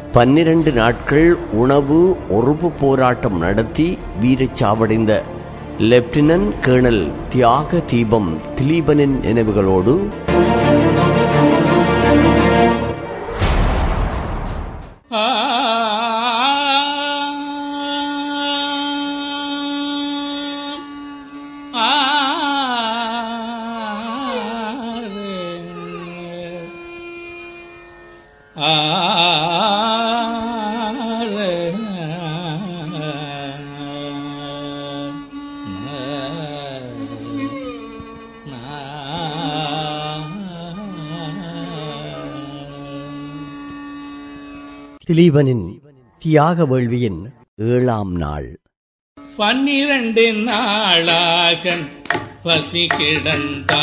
பன்னிரண்டு நாட்கள் உணவு ஒறுப்பு போராட்டம் நடத்தி வீரச்சாவடைந்த லெப்டினன்ட் கேர்னல் தியாக தீபம் திலீபனின் நினைவுகளோடு திலீபனின் தியாக வேள்வியின் ஏழாம் நாள் பன்னிரண்டு நாளாக பசி கிடந்தா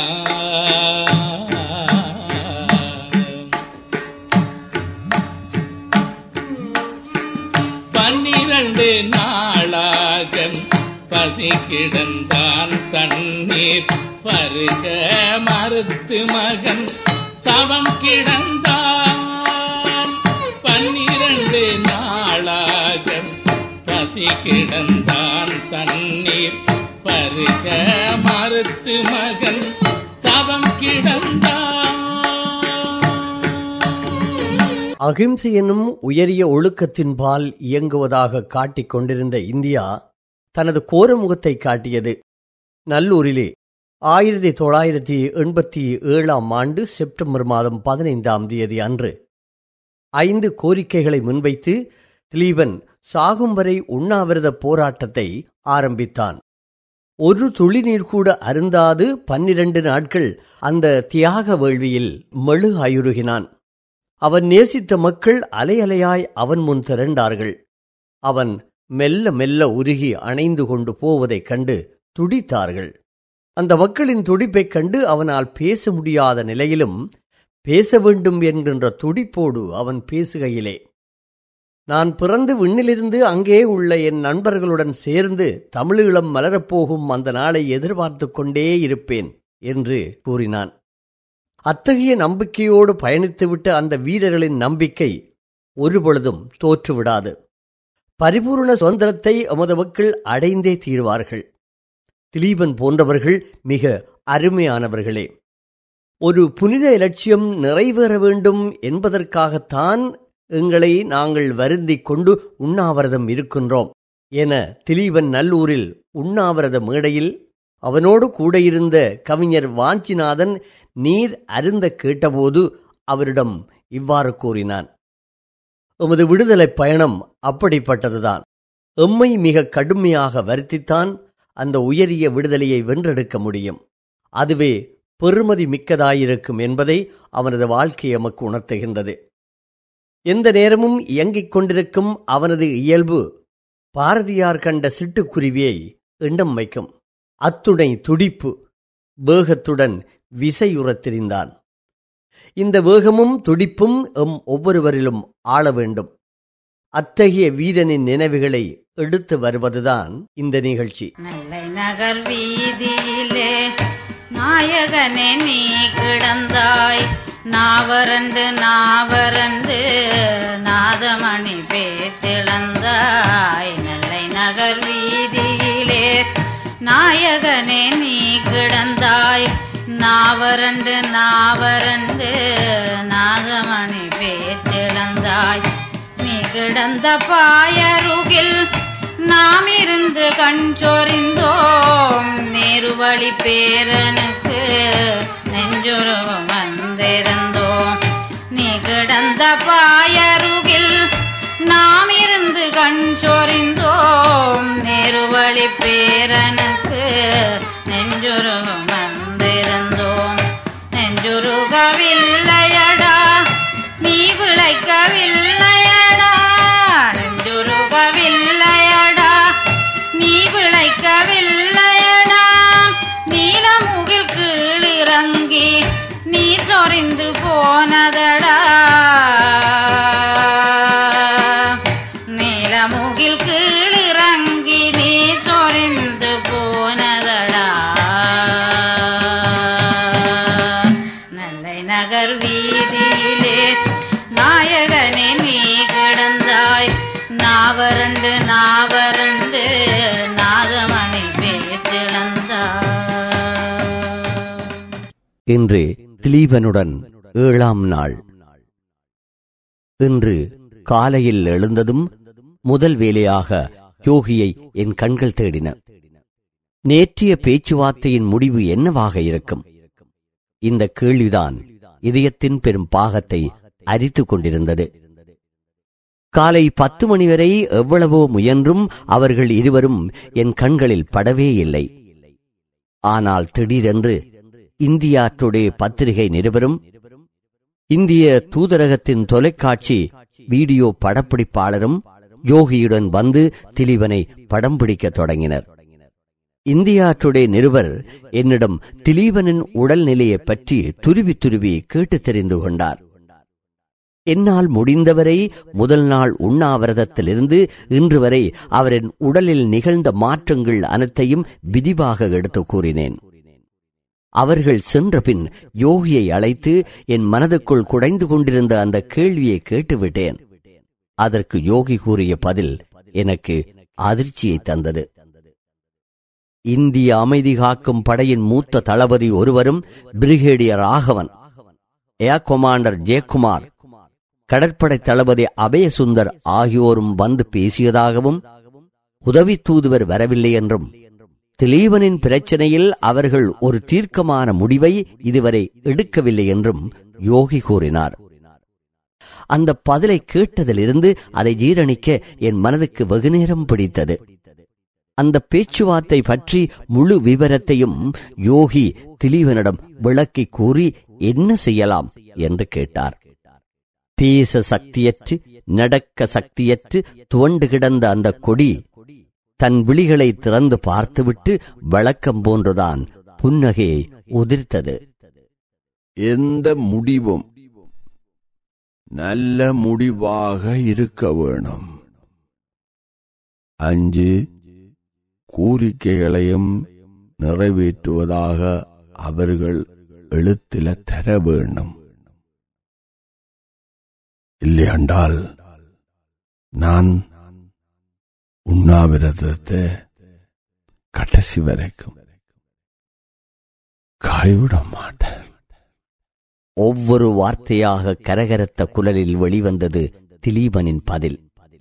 பன்னிரண்டு நாளாக பசி கிடந்தான் தண்ணீர் பருக மறுத்து மகன் தவம் கிடந்தான் பன்னிரண்டு நாளாக பசி கிடந்தான் தண்ணீர் பருக மறுத்து மகன் தவம் கிடந்தான் அகிம்சை என்னும் உயரிய ஒழுக்கத்தின்பால் இயங்குவதாக காட்டிக் கொண்டிருந்த இந்தியா தனது கோரமுகத்தை காட்டியது நல்லூரிலே ஆயிரத்தி தொள்ளாயிரத்தி எண்பத்தி ஏழாம் ஆண்டு செப்டம்பர் மாதம் பதினைந்தாம் தேதி அன்று ஐந்து கோரிக்கைகளை முன்வைத்து திலீபன் சாகும் வரை உண்ணாவிரத போராட்டத்தை ஆரம்பித்தான் ஒரு துளி நீர் கூட அருந்தாது பன்னிரண்டு நாட்கள் அந்த தியாக வேள்வியில் மெழுகாயுருகினான் அவன் நேசித்த மக்கள் அலையலையாய் அவன் முன் திரண்டார்கள் அவன் மெல்ல மெல்ல உருகி அணைந்து கொண்டு போவதைக் கண்டு துடித்தார்கள் அந்த மக்களின் துடிப்பைக் கண்டு அவனால் பேச முடியாத நிலையிலும் பேச வேண்டும் என்கின்ற துடிப்போடு அவன் பேசுகையிலே நான் பிறந்து விண்ணிலிருந்து அங்கே உள்ள என் நண்பர்களுடன் சேர்ந்து தமிழீழம் மலரப்போகும் அந்த நாளை எதிர்பார்த்து கொண்டே இருப்பேன் என்று கூறினான் அத்தகைய நம்பிக்கையோடு பயணித்துவிட்ட அந்த வீரர்களின் நம்பிக்கை ஒருபொழுதும் தோற்றுவிடாது பரிபூர்ண சுதந்திரத்தை எமது மக்கள் அடைந்தே தீர்வார்கள் திலீபன் போன்றவர்கள் மிக அருமையானவர்களே ஒரு புனித இலட்சியம் நிறைவேற வேண்டும் என்பதற்காகத்தான் எங்களை நாங்கள் வருந்திக் கொண்டு உண்ணாவிரதம் இருக்கின்றோம் என திலீபன் நல்லூரில் உண்ணாவிரத மேடையில் அவனோடு கூட இருந்த கவிஞர் வாஞ்சிநாதன் நீர் அருந்த கேட்டபோது அவரிடம் இவ்வாறு கூறினான் எமது விடுதலைப் பயணம் அப்படிப்பட்டதுதான் எம்மை மிக கடுமையாக வருத்தித்தான் அந்த உயரிய விடுதலையை வென்றெடுக்க முடியும் அதுவே பெருமதி மிக்கதாயிருக்கும் என்பதை அவனது வாழ்க்கை எமக்கு உணர்த்துகின்றது எந்த நேரமும் இயங்கிக் கொண்டிருக்கும் அவனது இயல்பு பாரதியார் கண்ட சிட்டுக்குருவியை எண்ணம் வைக்கும் அத்துணை துடிப்பு வேகத்துடன் விசையுறத் தெரிந்தான் இந்த வேகமும் துடிப்பும் எம் ஒவ்வொருவரிலும் ஆள வேண்டும் அத்தகைய வீரனின் நினைவுகளை எடுத்து வருவதுதான் இந்த நிகழ்ச்சி நெல்லை நகர் வீதியிலே நாயகனே நீ கிடந்தாய் நாவரண்டு நாவரண்டு நாதமணி பேச்சிழந்தாய் நெல்லை நகர் வீதியிலே நாயகனே நீ கிடந்தாய் நாவரண்டு நாவரண்டு நாதமணி பேச்சிழந்தாய் நீ கிடந்த பாயருகில் நாம் இருந்து கண் சொறிந்தோம் நேருவழி பேரனுக்கு நெஞ்சுருகும் வந்திருந்தோம் நீ கிடந்த பாயருகில் நாம் இருந்து கண் சொறிந்தோம் நேருவழி பேரனுக்கு நெஞ்சுருகும் வந்திருந்தோம் நெஞ்சுருகவில்லையடா நீ விளைக்கவில்லையடா நெஞ்சுருகவில்லையடா நீ விளைக்கவில்லையடா நீலமுகில் கீழிறங்கி நீ சொரிந்து போனதடா நீலமுகில் கீழிறங்கி நீ சொரிந்து போனதடா நெல்லை நகர் வீதியிலே நாயகனே நீ கிடந்தாய் நாவரண்டு நாவரண்டு நாதமணி பேச்சிழந்தாய் இன்று திலீபனுடன் ஏழாம் நாள் இன்று காலையில் எழுந்ததும் முதல் வேலையாக யோகியை என் கண்கள் தேடின நேற்றைய பேச்சுவார்த்தையின் முடிவு என்னவாக இருக்கும் இந்த கேள்விதான் இதயத்தின் பெரும் பாகத்தை அரித்துக் கொண்டிருந்தது காலை பத்து மணி வரை எவ்வளவோ முயன்றும் அவர்கள் இருவரும் என் கண்களில் படவே இல்லை ஆனால் திடீரென்று இந்தியா டுடே பத்திரிகை நிருபரும் இந்திய தூதரகத்தின் தொலைக்காட்சி வீடியோ படப்பிடிப்பாளரும் யோகியுடன் வந்து திலீபனை படம் பிடிக்கத் தொடங்கினர் இந்தியா டுடே நிருபர் என்னிடம் திலீபனின் உடல்நிலையைப் பற்றி துருவி துருவி கேட்டு தெரிந்து கொண்டார் என்னால் முடிந்தவரை முதல் நாள் உண்ணாவிரதத்திலிருந்து இன்று வரை அவரின் உடலில் நிகழ்ந்த மாற்றங்கள் அனைத்தையும் விரிவாக எடுத்துக் கூறினேன் அவர்கள் சென்றபின் யோகியை அழைத்து என் மனதுக்குள் குடைந்து கொண்டிருந்த அந்த கேள்வியை கேட்டுவிட்டேன் அதற்கு யோகி கூறிய பதில் எனக்கு அதிர்ச்சியை தந்தது இந்திய அமைதி காக்கும் படையின் மூத்த தளபதி ஒருவரும் brigadier Raghavan air commander Jeyakumar கடற்படை தளபதி அபயசுந்தர் ஆகியோரும் வந்து பேசியதாகவும் உதவி தூதுவர் வரவில்லை என்றும் திலீபனின் பிரச்சனையில் அவர்கள் ஒரு தீர்க்கமான முடிவை இதுவரை எடுக்கவில்லை என்றும் யோகி கூறினார் அந்த பதிலை கேட்டதிலிருந்து அதை ஜீரணிக்க என் மனதுக்கு வெகுநேரம் பிடித்தது அந்த பேச்சுவார்த்தை பற்றி முழு விவரத்தையும் யோகி திலீபனிடம் விளக்கி கூறி என்ன செய்யலாம் என்று கேட்டார் பேச சக்தியற்று நடக்க சக்தியற்று துவண்டு கிடந்த அந்த கொடி தன் விழிகளை திறந்து பார்த்துவிட்டு வழக்கம் போன்றுதான் புன்னகையை உதிர்த்தது எந்த முடிவும் நல்ல முடிவாக இருக்க வேணும் அஞ்சு கோரிக்கைகளையும் நிறைவேற்றுவதாக அவர்கள் எழுத்தில தர வேண்டும் இல்லையென்றால் நான் உண்ணாவிரதத்தை கடைசி வரைக்கும் கைவிட மாட்டேன் ஒவ்வொரு வார்த்தையாக கரகரத்த குரலில் வெளிவந்தது திலீபனின் பதில்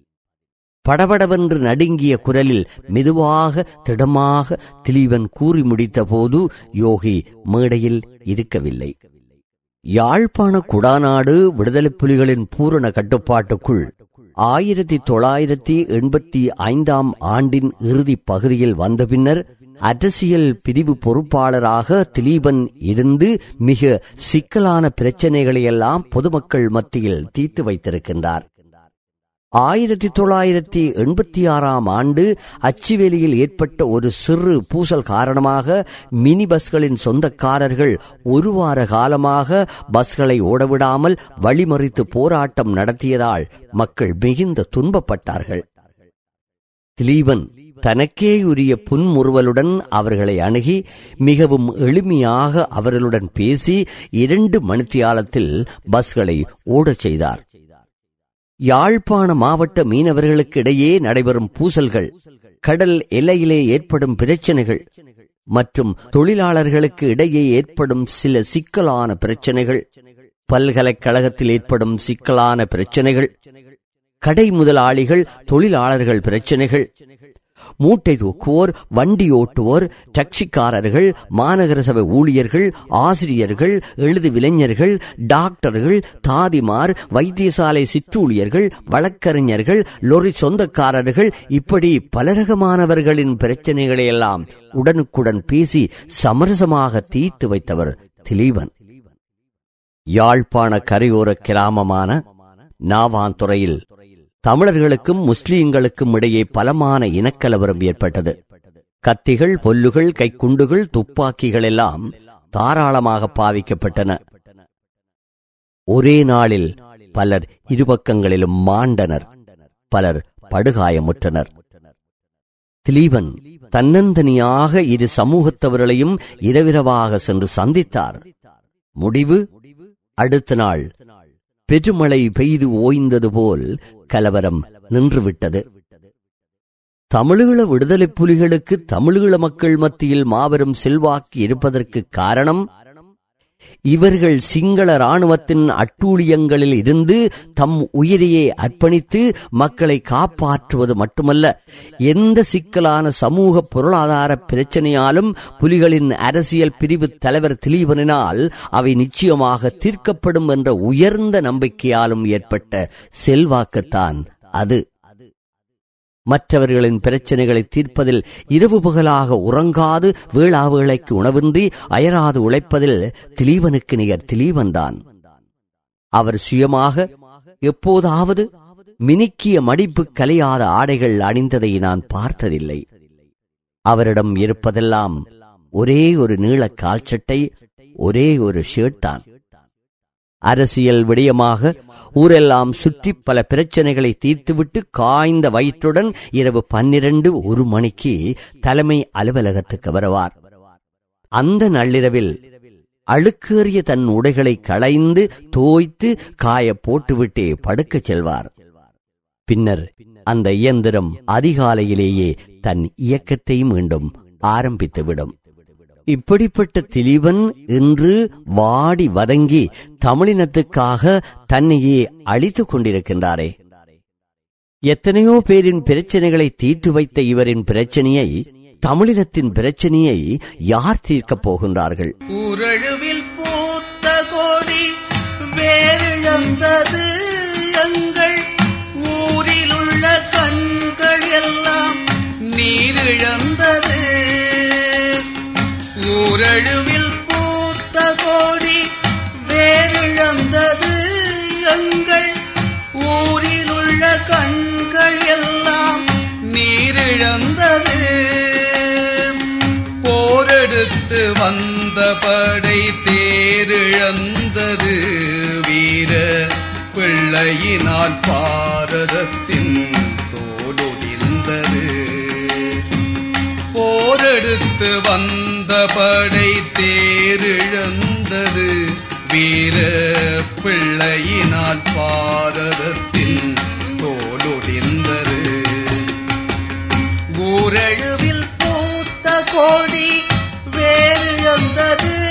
படபடவென்று நடுங்கிய குரலில் மெதுவாக திடமாக திலீபன் கூறி முடித்தபோது யோகி மேடையில் இருக்கவில்லை யாழ்ப்பாண குடாநாடு விடுதலைப் புலிகளின் பூரண கட்டுப்பாட்டுக்குள் ஆயிரத்தி தொள்ளாயிரத்தி எண்பத்தி ஐந்தாம் ஆண்டின் இறுதிப் பகுதியில் வந்த பின்னர் அரசியல் பிரிவு பொறுப்பாளராக திலீபன் இருந்து மிக சிக்கலான பிரச்சனைகளையெல்லாம் பொதுமக்கள் மத்தியில் தீர்த்து வைத்திருக்கின்றார் ஆயிரத்தி தொள்ளாயிரத்தி எண்பத்தி ஆறாம் ஆண்டு அச்சுவேலியில் ஏற்பட்ட ஒரு சிறு பூசல் காரணமாக மினி பஸ்களின் சொந்தக்காரர்கள் ஒரு வார காலமாக பஸ்களை ஓடவிடாமல் வழிமறித்து போராட்டம் நடத்தியதால் மக்கள் மிகுந்த துன்பப்பட்டார்கள் திலீபன் தனக்கே உரிய புன்முறுவலுடன் அவர்களை அணுகி மிகவும் எளிமையாக அவர்களுடன் பேசி இரண்டு மணித்தியாலத்தில் பஸ்களை ஓடச் செய்தார் யாழ்ப்பாண மாவட்ட மீனவர்களுக்கு இடையே நடைபெறும் பூசல்கள் கடல் எல்லையிலே ஏற்படும் பிரச்சனைகள் மற்றும் தொழிலாளர்களுக்கு இடையே ஏற்படும் சில சிக்கலான பிரச்சனைகள் பல்கலைக்கழகத்தில் ஏற்படும் சிக்கலான பிரச்சனைகள் கடை முதலாளிகள் தொழிலாளர்கள் பிரச்சனைகள் மூட்டை தூக்குவோர் வண்டி ஓட்டுவோர் டாக்ஸிக்காரர்கள் மாநகர சபை ஊழியர்கள் ஆசிரியர்கள் எழுது விளைஞர்கள் டாக்டர்கள் தாதிமார் வைத்தியசாலை சிற்றூழியர்கள் வழக்கறிஞர்கள் லொரி சொந்தக்காரர்கள் இப்படி பலரகமானவர்களின் பிரச்சனைகளை எல்லாம் உடனுக்குடன் பேசி சமரசமாக தீர்த்து வைத்தவர் திலீபன் யாழ்ப்பாண கரையோர கிராமமான நாவாந்துறையில் தமிழர்களுக்கும் முஸ்லீம்களுக்கும் இடையே பலமான இனக்கலவரம் ஏற்பட்டது கத்திகள் பொல்லுகள் கைக்குண்டுகள் துப்பாக்கிகள் எல்லாம் தாராளமாக பாவிக்கப்பட்டன ஒரே நாளில் பலர் இருபக்கங்களிலும் மாண்டனர் பலர் படுகாயமுற்றனர் திலீபன் தன்னந்தனியாக இரு சமூகத்தவர்களையும் இரவிரவாக சென்று சந்தித்தார் முடிவு அடுத்த நாள் பெருமழை பெய்து ஓய்ந்தது போல் கலவரம் நின்றுவிட்டது தமிழீழ விடுதலைப் புலிகளுக்கு தமிழீழ மக்கள் மத்தியில் மாபெரும் செல்வாக்கு இருப்பதற்கு காரணம் இவர்கள் சிங்கள ராணுவத்தின் அட்டூழியங்களில் இருந்து தம் உயிரையே அர்ப்பணித்து மக்களை காப்பாற்றுவது மட்டுமல்ல எந்த சிக்கலான சமூக பொருளாதார பிரச்சனையாலும் புலிகளின் அரசியல் பிரிவு தலைவர் திலீபனினால் அவை நிச்சயமாக தீர்க்கப்படும் என்ற உயர்ந்த நம்பிக்கையாலும் ஏற்பட்ட செல்வாக்குத்தான் அது மற்றவர்களின் பிரச்சனைகளை தீர்ப்பதில் இரவு பகலாக உறங்காது வேளாவேளைக்கு உணவின்றி அயராது உழைப்பதில் திலீபனுக்கு நிகர் திலீபன்தான் அவர் சுயமாக எப்போதாவது மினுக்கிய மடிப்பு கலையாத ஆடைகள் அணிந்ததை நான் பார்த்ததில்லை அவரிடம் இருப்பதெல்லாம் ஒரே ஒரு நீள கால்சட்டை ஒரே ஒரு ஷர்ட் தான் அரசியல் விடயமாக ஊரெல்லாம் சுற்றி பல பிரச்சனைகளை தீர்த்துவிட்டு காய்ந்த வயிற்றுடன் இரவு பன்னிரண்டு ஒரு மணிக்கு தலைமை அலுவலகத்துக்கு வருவார் அந்த நள்ளிரவில் அழுக்கேறிய தன் உடைகளை களைந்து தோய்த்து காய போட்டுவிட்டே படுக்கச் செல்வார் பின்னர் அந்த இயந்திரம் அதிகாலையிலேயே தன் இயக்கத்தை மீண்டும் ஆரம்பித்துவிடும் இப்படிப்பட்ட திலீபன் இன்று வாடி வதங்கி தமிழினத்துக்காக தன்னையே அழித்துக் கொண்டிருக்கின்றாரே எத்தனையோ பேரின் பிரச்சனைகளை தீர்த்து வைத்த இவரின் பிரச்சனையை தமிழினத்தின் பிரச்சனையை யார் தீர்க்கப் போகின்றார்கள் ஊரழுவில் பூத்த கோடி வேறிழந்தது எங்கள் ஊரில் உள்ள கண்கள் எல்லாம் நீரிழந்தது ஊரழுவில் பூத்த கோடி வேறிழந்தது எங்கள் ஊரில் உள்ள கண்கள் எல்லாம் நீரிழந்தது போரெடுத்து வந்த படை தேரிழந்தது வீர பிள்ளையினால் பாரதத்தின் தோலொடிந்தது போரெடுத்து வந்த படை தேரிழந்தது வீர பிள்ளையினால் பாரதத்தின் தோலொடிந்தது ஊரழுவில் பூத்த கோடி வேறிழந்தது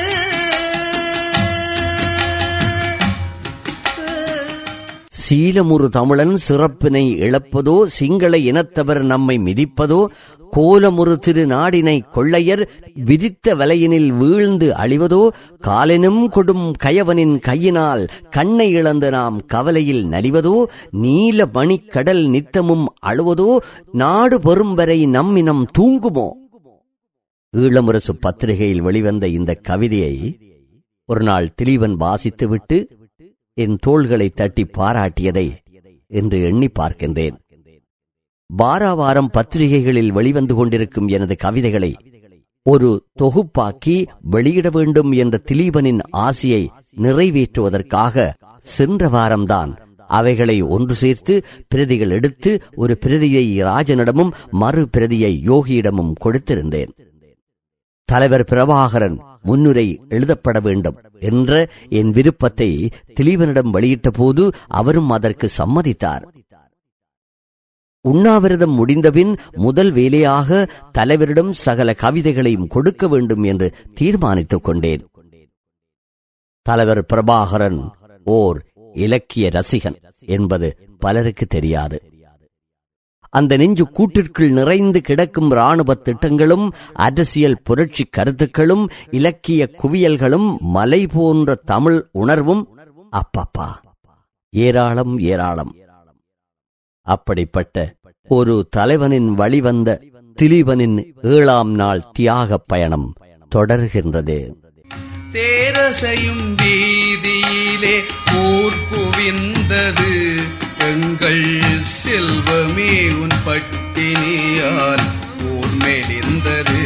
சீலமுறு தமிழன் சிறப்பினை இழப்பதோ சிங்கள இனத்தவர் நம்மை மிதிப்பதோ கோலமுறு திரு நாடினை கொள்ளையர் விதித்த வலையினில் வீழ்ந்து அழிவதோ காலெனும் கொடும் கயவனின் கையினால் கண்ணை இழந்து நாம் கவலையில் நலிவதோ நீல மணிக்கடல் நித்தமும் அழுவதோ நாடு பெறும் வரை நம்மினம் தூங்குமோ ஈழமுரசு பத்திரிகையில் வெளிவந்த இந்த கவிதையை ஒரு நாள் திலீவன் வாசித்துவிட்டு என் தோள்களை தட்டி பாராட்டியதை என்று எண்ணி பார்க்கின்றேன் வாராவாரம் பத்திரிகைகளில் வெளிவந்து கொண்டிருக்கும் எனது கவிதைகளை ஒரு தொகுப்பாக்கி வெளியிட வேண்டும் என்ற திலீபனின் ஆசையை நிறைவேற்றுவதற்காக சென்ற வாரம்தான் அவைகளை ஒன்று சேர்த்து பிரதிகள் எடுத்து ஒரு பிரதியை ராஜனிடமும் மறு பிரதியை யோகியிடமும் கொடுத்திருந்தேன் தலைவர் பிரபாகரன் முன்னுரை எழுதப்பட வேண்டும் என்ற என் விருப்பத்தை திலீபனிடம் வெளியிட்ட போது அவரும் அதற்கு சம்மதித்தார் உண்ணாவிரதம் முடிந்தபின் முதல் வேலையாக தலைவரிடம் சகல கவிதைகளையும் கொடுக்க வேண்டும் என்று தீர்மானித்துக் கொண்டேன் தலைவர் பிரபாகரன் ஓர் இலக்கிய ரசிகன் என்பது பலருக்கு தெரியாது அந்த நெஞ்சு கூட்டிற்குள் நிறைந்து கிடக்கும் இராணுவ திட்டங்களும் அரசியல் புரட்சி கருத்துக்களும் இலக்கிய குவியல்களும் மலை போன்ற தமிழ் உணர்வும் அப்பப்பா ஏராளம் ஏராளம் அப்படிப்பட்ட ஒரு தலைவனின் வழிவந்த திலீபனின் ஏழாம் நாள் தியாகப் பயணம் தொடர்கின்றது தேரசையும் வீதியிலே ஊர் குவிந்தது எங்கள் செல்வமே உன் பட்டினியால் ஊர் மெலிந்தது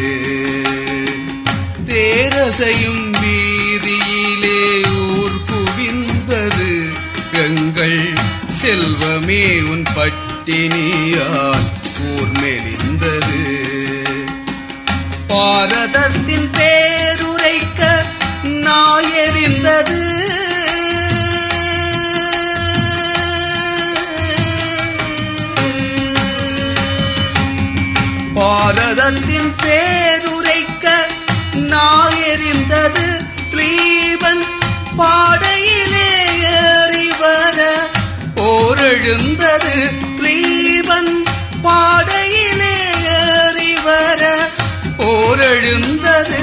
தேரசையும் வீதியிலே ஊர் குவிந்தது எங்கள் செல்வமே உன் பட்டினியால் ஊர் மெலிந்தது பாரதத்தின் பேருரைக்க நாயறிந்தது பாரதத்தின் பேருரைக்க நாயறிந்தது திலீபன் பாடையிலே ஏறி வர போரெழுந்தது திலீபன் பாடையிலே ஏறி வர போரெழுந்தது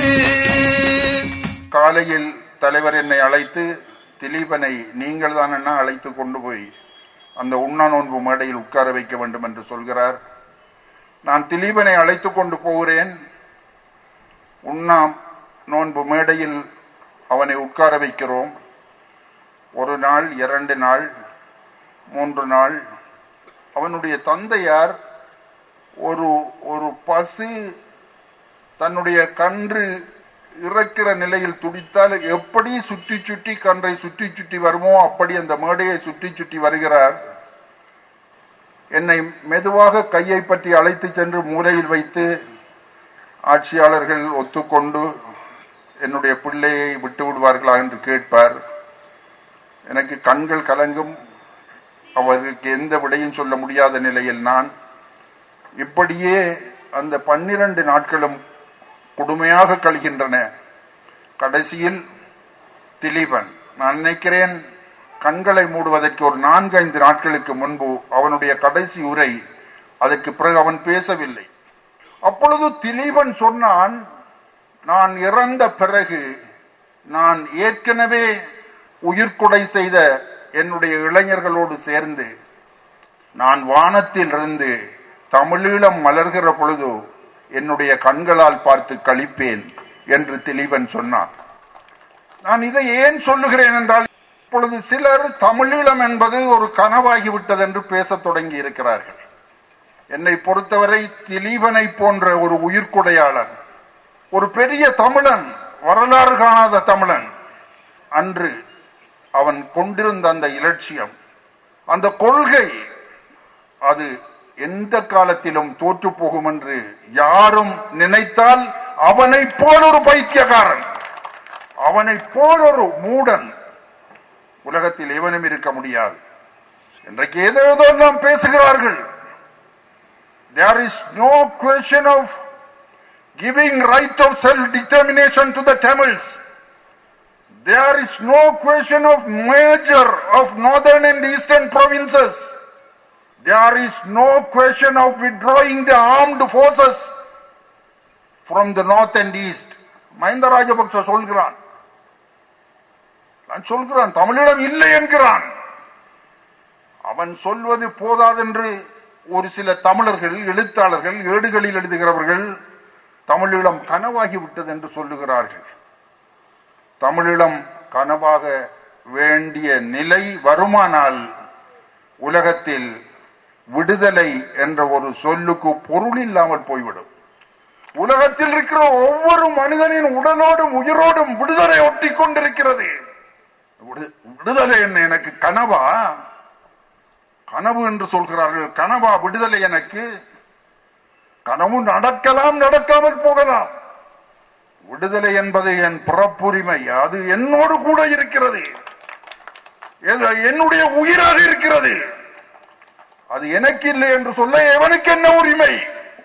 காலையில் தலைவர் என்னை அழைத்து திலீபனை நீங்கள் தான் என்ன அழைத்து கொண்டு போய் அந்த உண்ணா நோன்பு மேடையில் உட்கார வைக்க வேண்டும் என்று சொல்கிறார் நான் திலீபனை அழைத்து கொண்டு போகிறேன் உண்ணா நோன்பு மேடையில் அவனை உட்கார வைக்கிறோம் ஒரு நாள் இரண்டு நாள் மூன்று நாள் அவனுடைய தந்தையார் ஒரு ஒரு பசு தன்னுடைய கன்று இறக்கிற நிலையில் துடித்தால் எப்படி சுற்றி சுற்றி கன்றை சுற்றி சுற்றி வருமோ அப்படி அந்த மேடையை சுற்றி சுற்றி வருகிறார் என்னை மெதுவாக கையை பற்றி அழைத்து சென்று மூலையில் வைத்து ஆட்சியாளர்கள் ஒத்துக்கொண்டு என்னுடைய பிள்ளையை விட்டு விடுவார்களா என்று கேட்பார் எனக்கு கண்கள் கலங்கும் அவருக்கு எந்த விடையும் சொல்ல முடியாத நிலையில் நான் இப்படியே அந்த பன்னிரண்டு நாட்களும் கொடுமையாக கழிகின்றன கடைசியில் திலீபன் நான் நினைக்கிறேன் கண்களை மூடுவதற்கு ஒரு நான்கு ஐந்து நாட்களுக்கு முன்பு அவனுடைய கடைசி உரை அதற்கு பிறகு அவன் பேசவில்லை அப்பொழுது திலீபன் சொன்னான் நான் இறந்த பிறகு நான் ஏற்கனவே உயிர்கொடை செய்த என்னுடைய இளைஞர்களோடு சேர்ந்து நான் வானத்தில் இருந்து தமிழீழம் மலர்கிற பொழுது என்னுடைய கண்களால் பார்த்து கழிப்பேன் என்று திலீபன் சொன்னான் நான் இதை ஏன் சொல்லுகிறேன் என்றால் இப்பொழுது சிலர் தமிழீழம் என்பது ஒரு கனவாகிவிட்டது என்று பேசத் தொடங்கி இருக்கிறார்கள் என்னை பொறுத்தவரை திலீபனை போன்ற ஒரு உயிர்க்குடையாளர் ஒரு பெரிய தமிழன் வரலாறு காணாத தமிழன் அன்று அவன் கொண்டிருந்த அந்த இலட்சியம் அந்த கொள்கை அது எந்த காலத்திலும் தோற்று போகும் என்று யாரும் நினைத்தால் அவனை போல் ஒரு பைத்தியக்காரன் அவனை போல் ஒரு மூடன் உலகத்தில் எவனும் இருக்க முடியாது இன்றைக்கு ஏதோ ஏதோ நாம் பேசுகிறார்கள் there is no question of giving right of self-determination to the Tamils. There is no question of merger of northern and eastern provinces. There is no question of withdrawing the armed forces from the north and east. Mahinda Rajapaksa சொல்கிறான் நான் சொல்கிறான் தமிழிடம் இல்லை என்கிறான் அவன் சொல்வது போதாதென்று ஒரு சில தமிழர்கள் எழுத்தாளர்கள் ஏடுகளில் எழுதுகிறவர்கள் தமிழீழம் கனவாகி விட்டது என்று சொல்லுகிறார்கள் தமிழீழம் கனவாக வேண்டிய நிலை வருமானால் உலகத்தில் விடுதலை என்ற ஒரு சொல்லுக்கு பொருள் இல்லாமல் போய்விடும் உலகத்தில் இருக்கிற ஒவ்வொரு மனிதனின் உடலோடும் உயிரோடும் விடுதலை ஒட்டி கொண்டிருக்கிறது விடு- விடுதலை என்ன எனக்கு கனவா கனவு என்று சொல்கிறார்கள் கனவா விடுதலை எனக்கு கனவு நடக்கலாம் நடக்காமல் போகலாம் விடுதலை என்பது என் பிறப்புரிமை அது என்னோடு கூட இருக்கிறது எது- என்னுடைய உயிராக இருக்கிறது அது எனக்கு இல்லை என்று சொல்ல எவனுக்கு என்ன உரிமை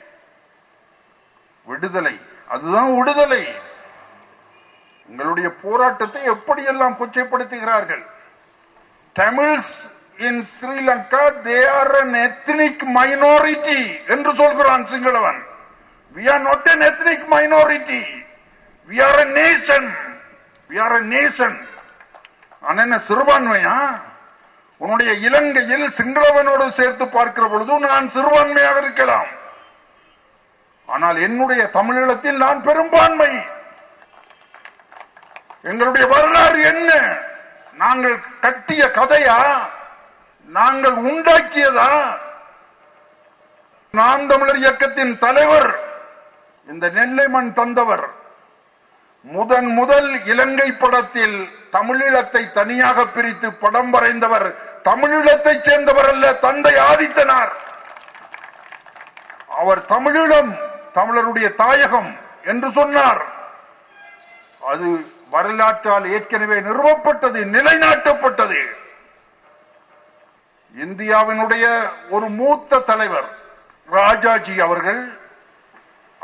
விடுதலை அதுதான் விடுதலை உங்களுடைய போராட்டத்தை எப்படியெல்லாம் கொச்சைப்படுத்துகிறார்கள் Tamils in Sri Lanka they are an ethnic minority என்று சொல்கிறான் சிங்களவன் we are not an ethnic minority we are a nation we are a nation நான் என்ன சிறுபான்மையா உன்னுடைய இலங்கையில் சிங்களவனோடு சேர்த்து பார்க்கிற பொழுது நான் சிறுபான்மையாக இருக்கலாம் ஆனால் என்னுடைய தமிழீழத்தில் நான் பெரும்பான்மை எங்களுடைய வரலாறு என்ன நாங்கள் கட்டிய கதையா நாங்கள் உண்டாக்கியதா நாம் தமிழர் இயக்கத்தின் தலைவர் இந்த நெல்லை மண் தந்தவர் முதன் முதல் இலங்கை படத்தில் தமிழீழத்தை தனியாக பிரித்து படம் வரைந்தவர் தமிழீழத்தைச் சேர்ந்தவர் அல்ல தந்தை ஆதித்தனார் அவர் தமிழீழம் தமிழருடைய தாயகம் என்று சொன்னார் அது வரலாற்றால் ஏற்கனவே நிறுவப்பட்டது நிலைநாட்டப்பட்டது இந்தியாவினுடைய ஒரு மூத்த தலைவர் ராஜாஜி அவர்கள்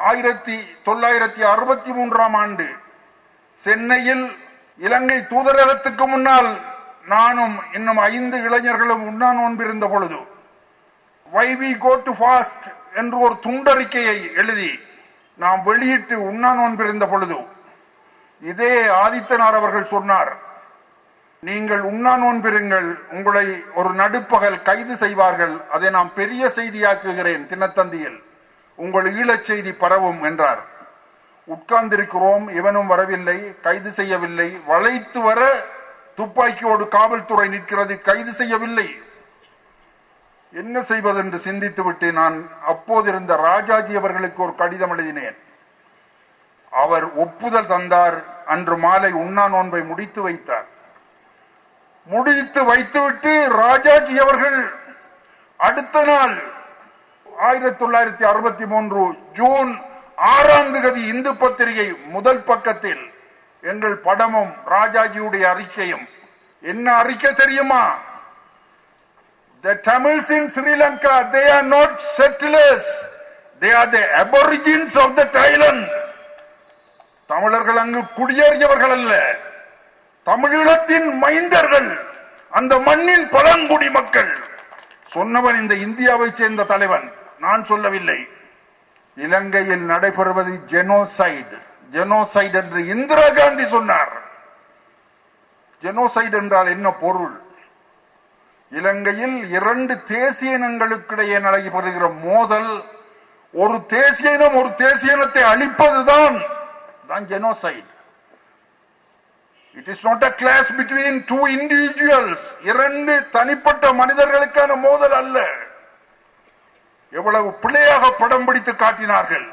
ஆயிரத்தி தொள்ளாயிரத்தி அறுபத்தி மூன்றாம் ஆண்டு சென்னையில் இலங்கை தூதரகத்துக்கு முன்னால் நானும் இன்னும் ஐந்து இளைஞர்களும் உண்ணா நோன்பிருந்த பொழுது why we go to fast என்று ஒரு துண்டறிக்கையை எழுதி நாம் வெளியிட்டு உண்ணா நோன்பிருந்த பொழுது இதே ஆதித்தனார் அவர்கள் சொன்னார் நீங்கள் உண்ணா நோன்பிருங்கள் உங்களை ஒரு நடுப்பகல் கைது செய்வார்கள் அதை நாம் பெரிய செய்தியாக்குகிறேன் தினத்தந்தியில் உங்கள் ஈழச் செய்தி பரவும் என்றார் உட்கார்ந்திருக்கிறோம் இவனும் வரவில்லை கைது செய்யவில்லை வளைத்து வர துப்பாக்கியோடு காவல்துறை நிற்கிறது கைது செய்யவில்லை என்ன செய்வதென்று சிந்தித்துவிட்டு நான் அப்போதிருந்த ராஜாஜி அவர்களுக்கு ஒரு கடிதம் எழுதினேன் அவர் ஒப்புதல் தந்தார் அன்று மாலை உண்ணா நோன்பை முடித்து வைத்தார் முடித்து வைத்துவிட்டு ராஜாஜி அவர்கள் அடுத்த நாள் ஆயிரத்தி தொள்ளாயிரத்தி அறுபத்தி மூன்று ஜூன் ஆறாம் தேதி இந்து பத்திரிகை முதல் பக்கத்தில் எங்கள் படமும் ராஜாஜியுடைய அறிக்கையும் என்ன அறிக்கை தெரியுமா The Tamils in Sri Lanka, they are not settlers. They are the aborigines of the Thailand. தமிழர்கள் அங்கு குடியேறியவர்கள் அல்ல தமிழீழத்தின் மைந்தர்கள் அந்த மண்ணின் பழங்குடி மக்கள் சொன்னவன் இந்த இந்தியாவை சேர்ந்த தலைவன் நான் சொல்லவில்லை இலங்கையில் நடைபெறுவது ஜெனோசைடு ஜெனோசைடு என்று இந்திரா காந்தி சொன்னார் ஜெனோசைடு என்றால் என்ன பொருள் இலங்கையில் இரண்டு தேசிய இனங்களுக்கிடையே நடைபெறுகிற மோதல் ஒரு தேசிய இனம் ஒரு தேசிய இனத்தை அழிப்பதுதான் தான் genocide it is not a clash between two individuals இரண்டு தனிப்பட்ட மனிதர்களுக்கான மோதல் அல்ல எவ்வளவு பிள்ளையாக படம் பிடித்து காட்டினார்கள்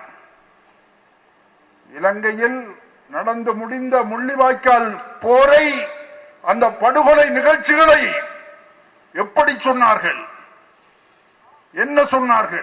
இலங்கையில் நடந்து முடிந்த முள்ளிவாய்க்கால் போரை அந்த படுகொலை நிகழ்ச்சிகளை எப்படி சொன்னார்கள் என்ன சொன்னார்கள்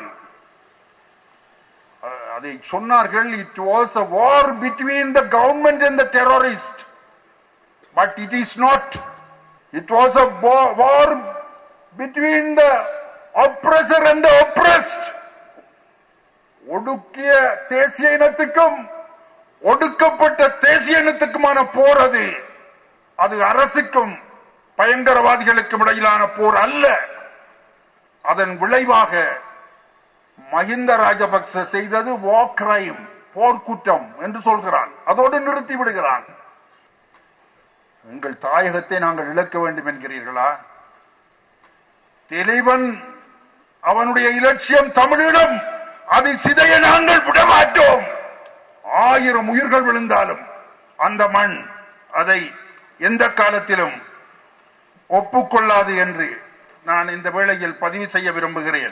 அஹ், அதை சொன்னார்கள் it was a war between the government and the terrorist but it is not it was a war between the oppressor and the oppressed ஒடுக்கிய தேசிய இனத்துக்கும் ஒடுக்கப்பட்ட தேசிய இனத்துக்குமான போர் அது அது அரசுக்கும் பயங்கரவாதிகளுக்கும் இடையிலான போர் அல்ல அதன் விளைவாக மஹிந்த ராஜபக்ச செய்தது வா கிரைம் போர்க்குற்றம் என்று சொல்கிறான் அதோடு நிறுத்தி விடுகிறான் எங்கள் தாயகத்தை நாங்கள் இழக்க வேண்டும் என்கிறீர்களா தெளிவன் அவனுடைய இலட்சியம் தமிழிடம் அது சிதைய நாங்கள் விடமாட்டோம் ஆயிரம் உயிர்கள் விழுந்தாலும் அந்த மண் அதை எந்த காலத்திலும் ஒப்புக்கொள்ளாது என்று நான் இந்த வேளையில் பதிவு செய்ய விரும்புகிறேன்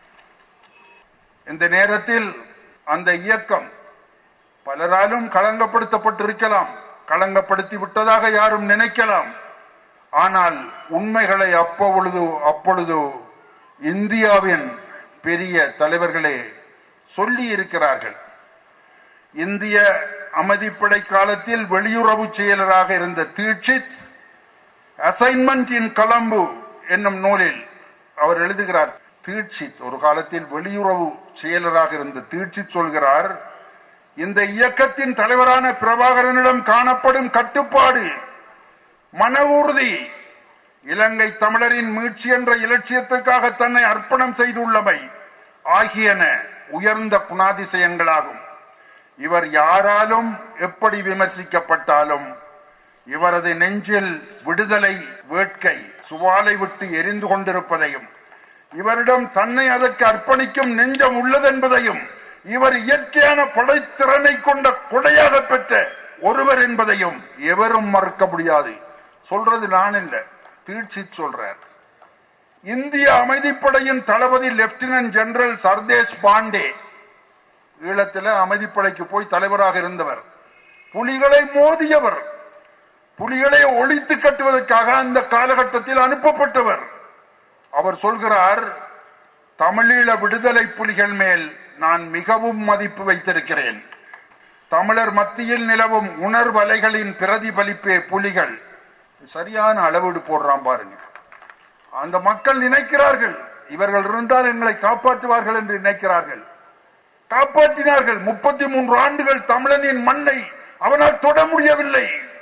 இந்த நேரத்தில் அந்த இயக்கம் பலராலும் களங்கப்படுத்தப்பட்டிருக்கலாம் களங்கப்படுத்தி விட்டதாக யாரும் நினைக்கலாம் ஆனால் உண்மைகளை அப்பொழுது அப்பொழுது இந்தியாவின் பெரிய தலைவர்களே சொல்லி இருக்கிறார்கள் இந்திய அமைதிப்படை காலத்தில் வெளியுறவு செயலராக இருந்த தீட்சித் அசைன்மெண்ட் இன் கொலம்பு என்னும் நூலில் அவர் எழுதுகிறார் தீட்சித் ஒரு காலத்தில் வெளியுறவு செயலராக இருந்த தீட்சித் சொல்கிறார் இந்த இயக்கத்தின் தலைவரான பிரபாகரனிடம் காணப்படும் கட்டுப்பாடு மன உறுதி இலங்கை தமிழரின் மீட்சி என்ற இலட்சியத்துக்காக தன்னை அர்ப்பணம் செய்துள்ளமை ஆகியன உயர்ந்த குணாதிசயங்களாகும் இவர் யாராலும் எப்படி விமர்சிக்கப்பட்டாலும் இவரது நெஞ்சில் விடுதலை வேட்கை சுவாலை விட்டு எரிந்து கொண்டிருப்பதையும் இவரிடம் தன்னை அதற்கு அர்ப்பணிக்கும் நெஞ்சம் உள்ளதென்பதையும் இவர் இயற்கையான படைத்திறனை கொண்ட கொடையாக பெற்ற ஒருவர் என்பதையும் எவரும் மறுக்க முடியாது சொல்றது நான் இல்ல தீட்சித் சொல்றார் இந்திய அமைதிப்படையின் தளபதி லெப்டினன்ட் ஜெனரல் சர்தேஷ் பாண்டே ஈழத்தில் அமைதிப்படைக்கு போய் தலைவராக இருந்தவர் புலிகளை மோதியவர் புலிகளை ஒழித்து கட்டுவதற்காக அந்த காலகட்டத்தில் அனுப்பப்பட்டவர் அவர் சொல்கிறார் தமிழீழ விடுதலை புலிகள் மேல் நான் மிகவும் மதிப்பு வைத்திருக்கிறேன் தமிழர் மத்தியில் நிலவும் உணர்வலைகளின் பிரதிபலிப்பே புலிகள் சரியான அளவீடு போடுறான் பாருங்க அந்த மக்கள் நினைக்கிறார்கள் இவர்கள் இருந்தால் எங்களை காப்பாற்றுவார்கள் என்று நினைக்கிறார்கள் காப்பாற்றினார்கள் முப்பத்தி மூன்று ஆண்டுகள் தமிழனின் மண்ணை அவனால் தொட முடியவில்லை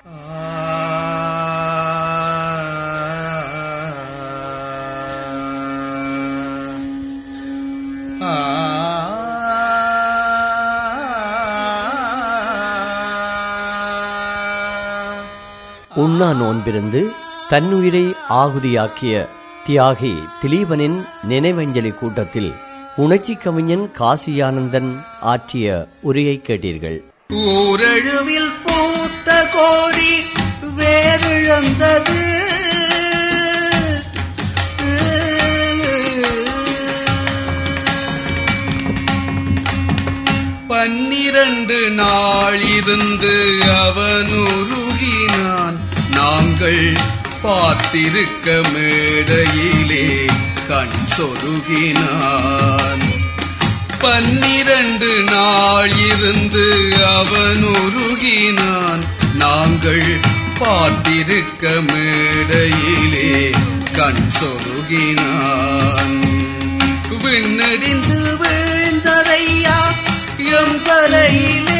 உண்ணா நோன்பிருந்து தன்னுயிரை ஆகுதியாக்கிய தியாகி திலீபனின் நினைவஞ்சலி கூட்டத்தில் உணர்ச்சி கவிஞன் காசியானந்தன் ஆற்றிய உரையை கேட்டீர்கள் ஊரழுவில் பூத்த கோடி வேறிழந்தது பன்னிரண்டு நாள் இருந்து அவன் உருகினான் நாங்கள் பார்த்திருக்க மேடையிலே கண் சொருகினான் பன்னிரண்டு நாள் இருந்து அவன் உருகினான் நாங்கள் பார்த்திருக்க மேடையிலே கண் சொருகினான் விண்ணடிந்து வீழ்ந்ததையா எம் தலையிலே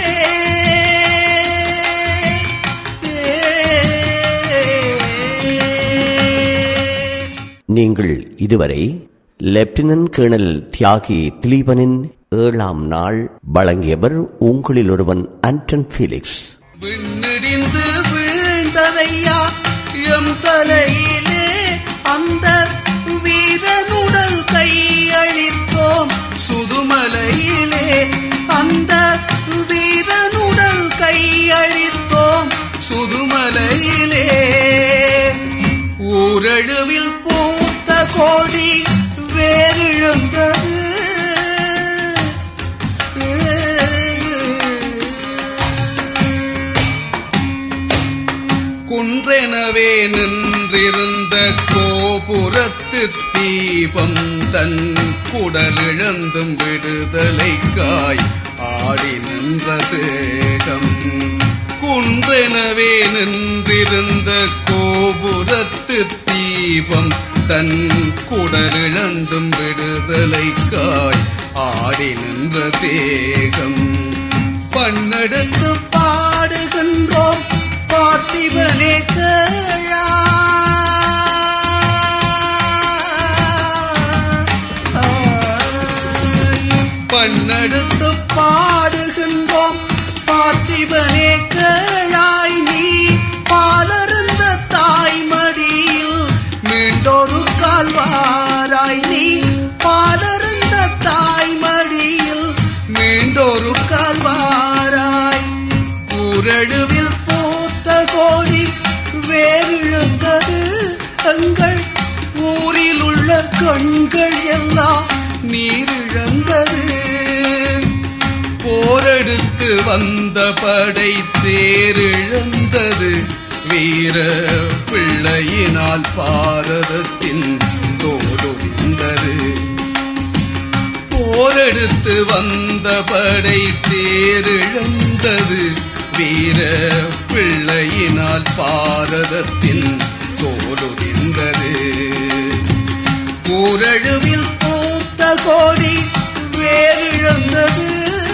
நீங்கள் இதுவரை லெப்டினன்ட் கேர்னல் தியாகி திலீபனின் ஏழாம் நாள் வழங்கியவர் உங்களில் ஒருவன் ஆண்டன் ஃபீலிக்ஸ் விண்ணிடிந்து வீழ்ந்ததையா எம் தலையிலே அந்த வீரனுடல் கையளித்தோம் சுதுமலையிலே அந்த வீரனுடல் கையளித்தோம் சுதுமலையிலே ஊரழுவில் பூத்த கோடி வேறிழந்தது குன்றெனவே நின்றிருந்த கோபுரத்து தீபம் தன் குடலிழந்தும் விடுதலைக்காய் ஆடி நின்ற தேகம் குன்றெனவே நின்றிருந்த கோபுரத்து தீபம் தன் குடலிழந்தும் விடுதலைக்காய் ஆடி நின்ற தேகம் பண்ணெடுத்து பாடுகின்றோம் பார்த்திபனே கேளா பண்ணெடுத்து பாடுகின்றோம் பார்த்திபனே கேளாய் நீ பாலருந்த தாய்மடியில் மீண்டொரு கால்வாராய் நீ பாலருந்த தாய்மடியில் மீண்டொரு கால்வாராய் ஊரழுவில் பூத்த கோடி வேறிழந்தது எங்கள் ஊரில் உள்ள கண்கள் எல்லாம் நீரிழந்தது போரெடுத்து வந்த படை தேரிழந்தது வீர பிள்ளையினால் பாரதத்தின் தோலுவிந்தது போரெடுத்து வந்த படை தேரிழந்தது வீர பிள்ளையினால் பாரதத்தின் தோலுவிந்தது ஊரழுவில் பூத்த கோடி வேறிழந்தது